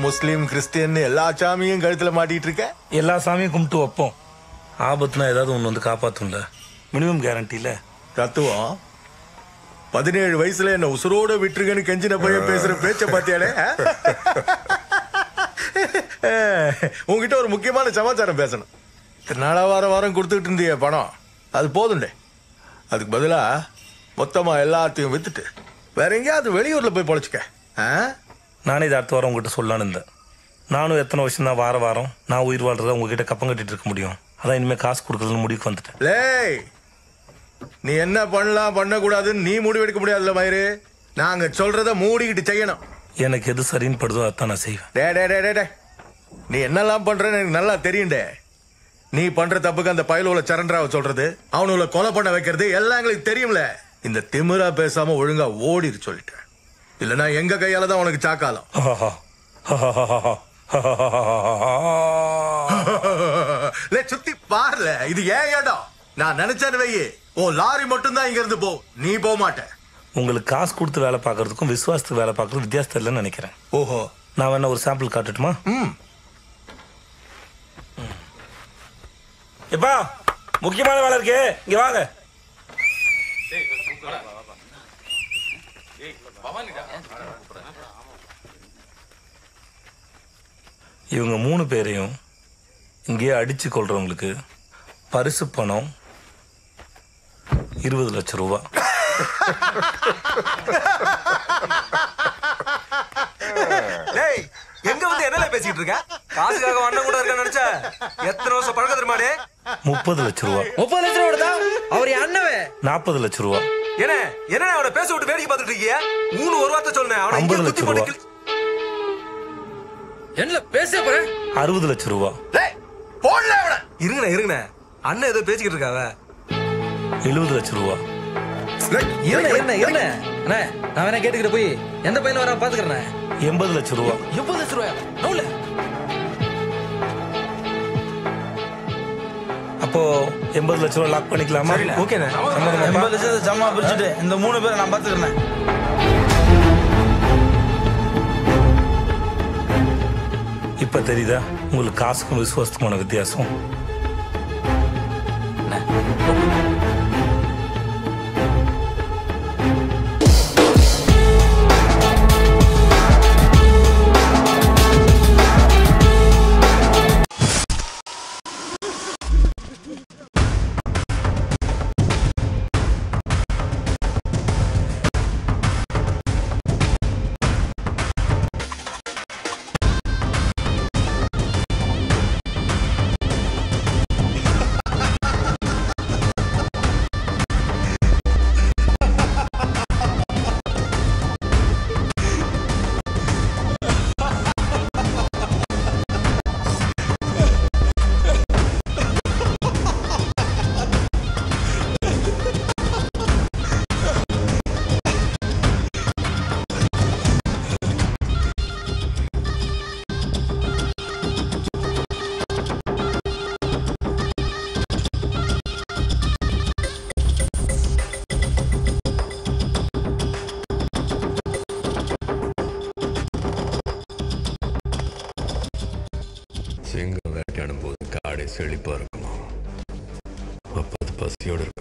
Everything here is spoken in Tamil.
முஸ்லீம் கிறிஸ்டியன் எல்லா சாமியும் கழுத்துல மாட்டிட்டு இருக்க எல்லா சாமியும் கும்பிட்டு வைப்போம் ஆபத்துனா ஏதாவது ஒன்று வந்து காப்பாற்றும்ல மினிமம் கேரண்டியில் தத்துவம் பதினேழு வயசுல என்ன உசுரோட விட்டுருக்கன்னு கெஞ்சின பையன் பேசுற பேச்ச பாத்தியாடே ஆ? உங்ககிட்ட ஒரு முக்கியமான சமாச்சாரம் பேசணும் இத்தனை நாளா வாரம் வாரம் கொடுத்துக்கிட்டு இருந்திய பணம் அது போதும்டே அதுக்கு பதிலா மொத்தமா எல்லாத்தையும் வித்துட்டு வேற எங்கேயாவது வெளியூர்ல போய் பொழைச்சுக்க ஆ? நானே இதை அடுத்த வாரம் உங்ககிட்ட சொல்லலான்னு இருந்தேன் நானும் எத்தனை வருஷம் தான் வார வாரம் நான் உயிர் வாழ்றத உங்ககிட்ட கப்பம் கட்டிட்டு இருக்க முடியும் அதான் இனிமேல் காசு கொடுக்குறதுன்னு முடிவுக்கு வந்துட்டேன் லேய் நீ என்ன பண்ணலாம் பண்ணக்கூடாதுன்னு நீ முடிவெடுக்க முடியாதுல்ல மயிறு நாங்க சொல்றத மூடிக்கிட்டு செய்யணும் எனக்கு எது சரின்னு படுதோ அதான் நான் செய்வேன் டே டே டே டே டே நீ என்னெல்லாம் பண்றன்னு எனக்கு நல்லா தெரியும்டே நீ பண்ற தப்புக்கு அந்த பயலுல சரண்டராவை சொல்றது அவனுல கொலை பண்ண வைக்கிறது எல்லாம் எங்களுக்கு தெரியும்ல இந்த திமிரா பேசாம ஒழுங்கா ஓடிரு சொல்லிட்டேன் இல்லனா எங்க கையால தான் உனக்கு சாக்காலம் லே சுத்தி பாருல இது ஏன் இடம் நான் நினைச்சேன்னு வையே ஓ லாரி மட்டும் தான் இங்க இருந்து போ நீ போக மாட்ட உங்களுக்கு காசு கொடுத்து வேலை பார்க்கறதுக்கும் விசுவாசத்துக்கு வேலை பார்க்கறதுக்கும் வித்தியாசம் இல்லைன்னு நினைக்கிறேன் ஓஹோ நான் வேணா ஒரு சாம்பிள் காட்டட்டுமா ம் எப்பா முக்கியமான வேலை இருக்கு இங்க வாங்க இவங்க மூணு பேரையும் இங்கேயே அடிச்சு கொள்றவங்களுக்கு பரிசு பணம் இருபது லட்சம் ரூபா டேய் எங்க வந்து என்னல பேசிட்டு இருக்க காசுக்காக அண்ணன் கூட இருக்க நினைச்ச எத்தனை வருஷம் பழக்கம் தெரியுமாடே முப்பது லட்சம் ரூபா முப்பது லட்சம் ரூபா தான் அவர் என் அண்ணவே நாற்பது லட்சம் ரூபா என்ன என்ன அவனை பேச விட்டு வேடிக்கை பார்த்துட்டு இருக்கிய மூணு ஒரு வார்த்தை சொன்னேன் அவனை இங்கே 50 குத்தி லட்சம் போட்டு ரூபா. கிழி- என்ன பேச போறேன் அறுபது லட்சம் ரூபா டேய் போடல அவனை இருங்கண்ணே இருங்கண்ணே அண்ணன் ஏதோ பேசிக்கிட்டு இருக்காவ எழுபது லட்சம் ரூபா இருண்ணே இருண்ணே இருண்ணே அண்ணே நான் வேணா கேட்டுக்கிட்டு போய் எந்த பையன் வரா பாத்துக்கிறேன் எண்பது லட்சம் ரூபா எண்பது லட்சம் ரூபாயா நவுல அப்போ எண்பது லட்சம் ரூபா லாக் பண்ணிக்கலாமா ஓகேண்ணே எண்பது லட்சத்தை ஜமா பிரிச்சுட்டு இந்த மூணு பேரை நான் பாத்துக்கிறேன் இப்ப தெரியுதா உங்களுக்கு காசுக்கும் விசுவாசத்துக்குமான வித்தியாசம் சிங்கம் வேட்டையாடும் போது காடை செழிப்பா இருக்குமா அப்ப அது பசியோடு இருக்கும்